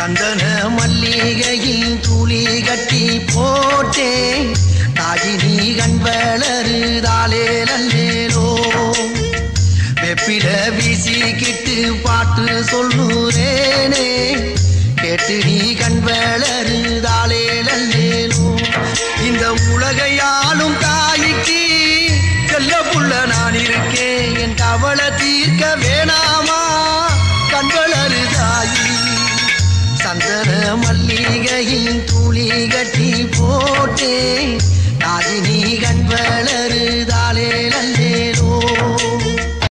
சந்தன மல்லிகையில் துளி கட்டி போட்டேன் தாயினி கண் வளருதாலே நல்லேலோ வெப்பில வீசிக்கிட்டு பாட்டு சொல்லுறேனே கேட்டு நீ கண் வளருதாலே நல்லேலோ இந்த உலகையாளும் தாய்க்கு செல்ல புள்ள நான் இருக்கேன் என் கவலை தீர்க்க வேணாமா கண் வளருதாயி சந்தன மல்லிகையின் துளி கட்டி போட்ட